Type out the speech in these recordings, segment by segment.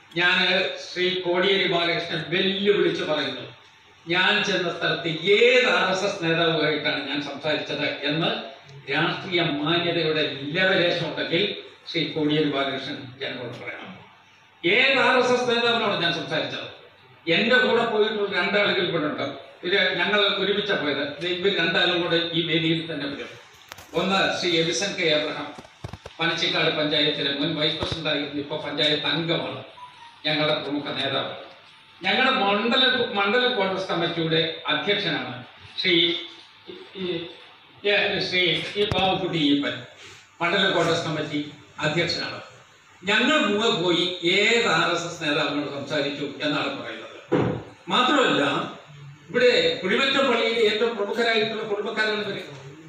ഞാൻ ശ്രീ കോടിയേരി ബാലകൃഷ്ണൻ വെല്ലുവിളിച്ച് പറയുന്നു ഞാൻ ചെന്ന സ്ഥലത്ത് ഏത് ആർ എസ് എസ് നേതാവുമായിട്ടാണ് ഞാൻ സംസാരിച്ചത് എന്ന് രാഷ്ട്രീയ മാന്യതയുടെ ലെവലേശം ഉണ്ടെങ്കിൽ ശ്രീ കോടിയേരി ബാലകൃഷ്ണൻ ജനങ്ങളോട് പറയണം ഏത് ആർ എസ് എസ് നേതാവിനോട് ഞാൻ സംസാരിച്ചത് എന്റെ കൂടെ പോയിട്ടുള്ള രണ്ടാളുകൾ ഇവിടെ ഉണ്ട് ഇത് ഞങ്ങൾ ഒരുമിച്ച പോയത് ഇത് ഇവർ രണ്ടാളും കൂടെ ഈ വേദിയിൽ തന്നെ വരും ഒന്ന് ശ്രീ എബിസൻ കെ അബ്രഹാം പനച്ചിക്കാട് പഞ്ചായത്തിലെ മുൻ വൈസ് പ്രസിഡന്റായിരുന്നു ഇപ്പോൾ പഞ്ചായത്ത് അംഗമാണ് ഞങ്ങളുടെ പ്രമുഖ നേതാവ് ഞങ്ങളുടെ മണ്ഡല മണ്ഡല കോൺഗ്രസ് കമ്മിറ്റിയുടെ അധ്യക്ഷനാണ് ശ്രീ ഈ- ഈ- ശ്രീ ഈ പാവക്കുട്ടി ഈപ്പൻ മണ്ഡല കോൺഗ്രസ് കമ്മിറ്റി അധ്യക്ഷനാണ് ഞങ്ങൾ മൂന്ന് പോയി ഏത് ആർ എസ് എസ് നേതാവിനോട് സംസാരിച്ചു എന്നാണ് പറയുന്നത് മാത്രമല്ല ഇവിടെ കുടിമറ്റം പള്ളിയിൽ ഏറ്റവും പ്രമുഖരായിട്ടുള്ള കുടുംബക്കാരാണ് ഇവര്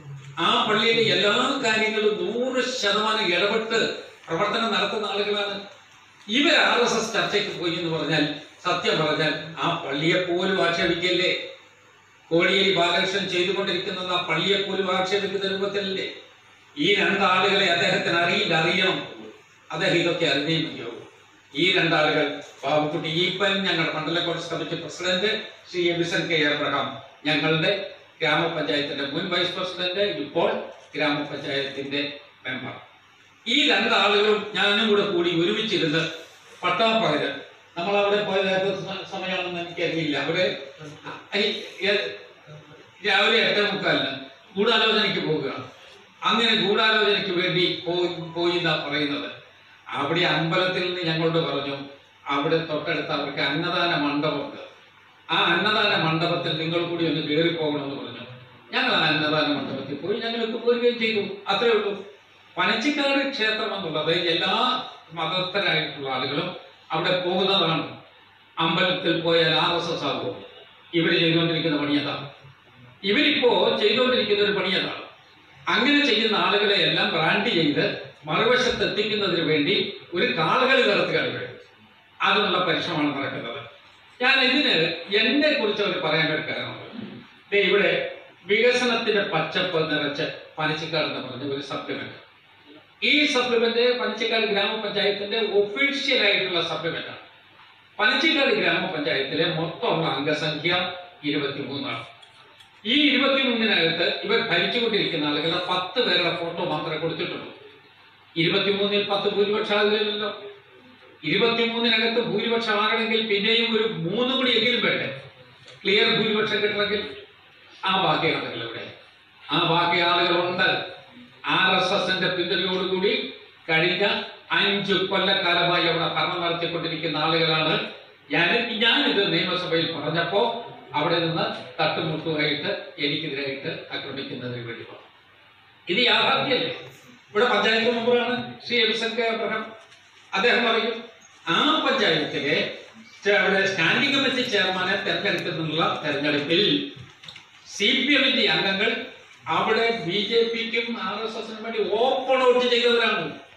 ആ പള്ളിയിലെ എല്ലാ കാര്യങ്ങളും നൂറ് ശതമാനം ഇടപെട്ട് പ്രവർത്തനം നടത്തുന്ന ആളുകളാണ് ഇവർ ആർ എസ് എസ് ചർച്ചയ്ക്ക് പോയി എന്ന് പറഞ്ഞാൽ സത്യം പറഞ്ഞാൽ ആ പള്ളിയെ പോലും ആക്ഷേപിക്കല്ലേ കോടിയേരി ബാലകൃഷ്ണൻ ചെയ്തുകൊണ്ടിരിക്കുന്നത് ആ പള്ളിയെ പോലും ആക്ഷേപിക്കുന്ന രൂപത്തിലല്ലേ ഈ രണ്ടാളുകളെ അദ്ദേഹത്തിന് അറിയില്ല അറിയണം അദ്ദേഹം ഇതൊക്കെ അറിഞ്ഞേ മതിയാവും ഈ രണ്ടാളുകൾ ബാബുക്കുട്ടി ഈപ്പൻ ഞങ്ങളുടെ മണ്ഡല Congress committee president Shri Ebison K Abraham ഞങ്ങളുടെ ഗ്രാമപഞ്ചായത്തിന്റെ മുൻ വൈസ് പ്രസിഡന്റ് ഇപ്പോൾ ഗ്രാമപഞ്ചായത്തിന്റെ മെമ്പർ ഈ രണ്ടാളുകളും ഞാനും കൂടെ കൂടി ഒരുമിച്ചിരുന്ന് പട്ടാപ്പകര് നമ്മൾ അവിടെ പോയത് ഏത് സ- സമയമാണെന്ന് എനിക്കറിയില്ല അവിടെ ഈ- ഏ- രാവിലെ എട്ടേ മുക്കാലിന് ഗൂഢാലോചനയ്ക്ക് പോവുകയാണ് അങ്ങനെ ഗൂഢാലോചനയ്ക്ക് വേണ്ടി പോയി പോയി എന്നാ പറയുന്നത് അവിടെ അമ്പലത്തിൽ നിന്ന് ഞങ്ങളോട് പറഞ്ഞു അവിടെ തൊട്ടടുത്ത് അവർക്ക് അന്നദാന മണ്ഡപമുണ്ട് ആ അന്നദാന മണ്ഡപത്തിൽ നിങ്ങൾ കൂടി ഒന്ന് കയറി പോകണമെന്ന് പറഞ്ഞു ഞങ്ങൾ ആ അന്നദാന മണ്ഡപത്തിൽ പോയി ഞങ്ങൾക്ക് പോരുകയും ചെയ്തു അത്രേ ഉള്ളൂ പനച്ചിക്കാട് ക്ഷേത്രം എന്നുള്ളത് എല്ലാ മതസ്ഥരായിട്ടുള്ള ആളുകളും അവിടെ പോകുന്നതാണ് അമ്പലത്തിൽ പോയാൽ ആർ എസ് എസ് ആകുമോ ഇവർ ചെയ്തുകൊണ്ടിരിക്കുന്ന പണി അതാണ് ഇവരിപ്പോ ചെയ്തുകൊണ്ടിരിക്കുന്ന ഒരു പണി അതാണ് അങ്ങനെ ചെയ്യുന്ന ആളുകളെ എല്ലാം ബ്രാൻഡ് ചെയ്ത് മറുവശത്ത് എത്തിക്കുന്നതിന് വേണ്ടി ഒരു കാളുകളി നടത്തുകയാണ് ഇവർ അതിനുള്ള പരിശ്രമമാണ് നടക്കുന്നത് ഞാൻ ഇതിന് എന്നെ കുറിച്ച് അവർ പറയാൻ ഒരു കാരണമുണ്ട് ദേ ഇവിടെ വികസനത്തിന്റെ പച്ചപ്പ് നിറച്ച് പനച്ചിക്കാട് എന്ന് പറഞ്ഞ ഒരു സപ്ലിമെന്റ് ഈ സപ്ലിമെന്റ് പനച്ചിക്കാട് ഗ്രാമപഞ്ചായത്തിന്റെ ഒഫീഷ്യൽ ആയിട്ടുള്ള സപ്ലിമെന്റ് ആണ് പനച്ചിക്കാട് ഗ്രാമപഞ്ചായത്തിലെ മൊത്തമുള്ള അംഗസംഖ്യ ഇരുപത്തിമൂന്നാണ് ഈ ഇരുപത്തിമൂന്നിനകത്ത് ഇവർ ഭരിച്ചുകൊണ്ടിരിക്കുന്ന ആളുകളുടെ പത്ത് പേരുടെ ഫോട്ടോ മാത്രമേ കൊടുത്തിട്ടുള്ളൂ ഇരുപത്തിമൂന്നിൽ പത്ത് ഭൂരിപക്ഷം ആകില്ലല്ലോ ഇരുപത്തിമൂന്നിനകത്ത് ഭൂരിപക്ഷം ആകണമെങ്കിൽ പിന്നെയും ഒരു മൂന്ന് കൂടി എങ്കിലും വേണ്ടേ ക്ലിയർ ഭൂരിപക്ഷം കിട്ടണമെങ്കിൽ ആ ബാക്കി ആളുകൾ ഇവിടെ ആ ബാക്കി ആളുകളുണ്ട് ആർ എസ് എസിന്റെ പിന്തുണയോടുകൂടി കഴിഞ്ഞ അഞ്ചു കൊല്ലക്കാലമായി അവിടെ ഭരണം നടത്തിക്കൊണ്ടിരിക്കുന്ന ആളുകളാണ് ഞാൻ ഞാനിത് നിയമസഭയിൽ പറഞ്ഞപ്പോ അവിടെ നിന്ന് തട്ടുമുട്ടുമായിട്ട് എനിക്കെതിരായിട്ട് ആക്രമിക്കുന്നതിന് വേണ്ടി പറഞ്ഞു ഇത് യാഥാർത്ഥ്യമല്ലേ ഇവിടെ പഞ്ചായത്ത് മെമ്പറാണ് ശ്രീ എബിസൻ കെ അബ്രഹാം അദ്ദേഹം പറയും ആ പഞ്ചായത്തിലെ ചെ- അവിടെ സ്റ്റാൻഡിംഗ് കമ്മിറ്റി ചെയർമാനെ തെരഞ്ഞെടുക്കുന്നതിനുള്ള തെരഞ്ഞെടുപ്പിൽ സി പി എമ്മിന്റെ അംഗങ്ങൾ അവിടെ ബി ജെ പിക്കും ആർ എസ് എസിനും വേണ്ടി ഓപ്പൺ ഔട്ട് ചെയ്തവരാണ്